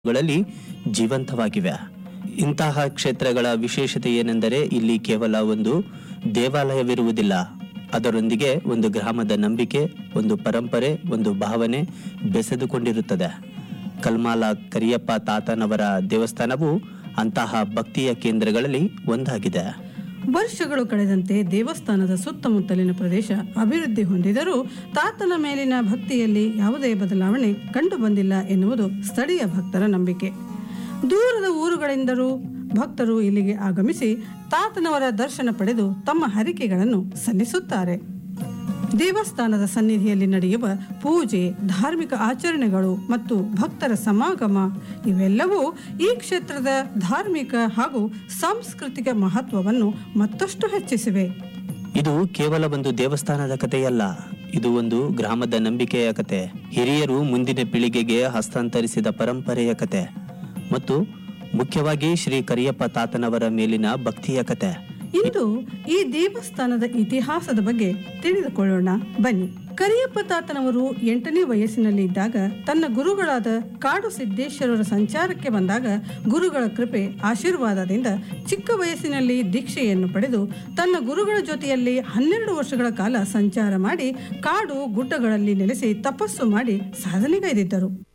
ಗಳಲ್ಲಿ ಜೀವಂತವಾಗಿವೆ ಇಂತಹ ಕ್ಷೇತ್ರಗಳ ವಿಶೇಷತೆ ಏನೆಂದರೆ ಇಲ್ಲಿ ಕೇವಲ ಒಂದು ದೇವಾಲಯವಿರುವುದಿಲ್ಲ ಅದರೊಂದಿಗೆ ಒಂದು ಗ್ರಾಮದ ನಂಬಿಕೆ ಒಂದು ಪರಂಪರೆ ಒಂದು ಭಾವನೆ ಬೆಸೆದುಕೊಂಡಿರುತ್ತದೆ ಕಲ್ಮಾಲ ಕರಿಯಪ್ಪ ತಾತನವರ ದೇವಸ್ಥಾನವು ಅಂತಹ ಭಕ್ತಿಯ ಕೇಂದ್ರಗಳಲ್ಲಿ ಒಂದಾಗಿದೆ ವರ್ಷಗಳು ಕಳೆದಂತೆ ದೇವಸ್ಥಾನದ ಸುತ್ತಮುತ್ತಲಿನ ಪ್ರದೇಶ ಅಭಿವೃದ್ಧಿ ಹೊಂದಿದರೂ ತಾತನ ಮೇಲಿನ ಭಕ್ತಿಯಲ್ಲಿ ಯಾವುದೇ ಬದಲಾವಣೆ ಕಂಡು ಬಂದಿಲ್ಲ ಎನ್ನುವುದು ಸ್ಥಳೀಯ ಭಕ್ತರ ನಂಬಿಕೆ ದೂರದ ಊರುಗಳಿಂದಲೂ ಭಕ್ತರು ಇಲ್ಲಿಗೆ ಆಗಮಿಸಿ ತಾತನವರ ದರ್ಶನ ಪಡೆದು ತಮ್ಮ ಹರಿಕೆಗಳನ್ನು ಸಲ್ಲಿಸುತ್ತಾರೆ ದೇವಸ್ಥಾನದ ಸನ್ನಿಧಿಯಲ್ಲಿ ನಡೆಯುವ ಪೂಜೆ ಧಾರ್ಮಿಕ ಆಚರಣೆಗಳು ಮತ್ತು ಭಕ್ತರ ಸಮಾಗಮ ಇವೆಲ್ಲವೂ ಈ ಕ್ಷೇತ್ರದ ಧಾರ್ಮಿಕ ಹಾಗೂ ಸಾಂಸ್ಕೃತಿಕ ಮಹತ್ವವನ್ನು ಮತ್ತಷ್ಟು ಹೆಚ್ಚಿಸಿವೆ ಇದು ಕೇವಲ ಒಂದು ದೇವಸ್ಥಾನದ ಕಥೆಯಲ್ಲ ಇದು ಒಂದು ಗ್ರಾಮದ ನಂಬಿಕೆಯ ಕತೆ ಹಿರಿಯರು ಮುಂದಿನ ಪೀಳಿಗೆಗೆ ಹಸ್ತಾಂತರಿಸಿದ ಪರಂಪರೆಯ ಕತೆ ಮತ್ತು ಮುಖ್ಯವಾಗಿ ಶ್ರೀ ಕರಿಯಪ್ಪ ತಾತನವರ ಮೇಲಿನ ಭಕ್ತಿಯ ಕತೆ ಇಂದು ಈ ದೇವಸ್ಥಾನದ ಇತಿಹಾಸದ ಬಗ್ಗೆ ತಿಳಿದುಕೊಳ್ಳೋಣ ಬನ್ನಿ ಕರಿಯಪ್ಪ ತಾತನವರು ಎಂಟನೇ ವಯಸ್ಸಿನಲ್ಲಿ ಇದ್ದಾಗ ತನ್ನ ಗುರುಗಳಾದ ಕಾಡು ಸಿದ್ದೇಶ್ವರರ ಸಂಚಾರಕ್ಕೆ ಬಂದಾಗ ಗುರುಗಳ ಕೃಪೆ ಆಶೀರ್ವಾದದಿಂದ ಚಿಕ್ಕ ವಯಸ್ಸಿನಲ್ಲಿ ದೀಕ್ಷೆಯನ್ನು ಪಡೆದು ತನ್ನ ಗುರುಗಳ ಜೊತೆಯಲ್ಲಿ ಹನ್ನೆರಡು ವರ್ಷಗಳ ಕಾಲ ಸಂಚಾರ ಮಾಡಿ ಕಾಡು ಗುಡ್ಡಗಳಲ್ಲಿ ನೆಲೆಸಿ ತಪಸ್ಸು ಮಾಡಿ ಸಾಧನೆಗೈದಿದ್ದರು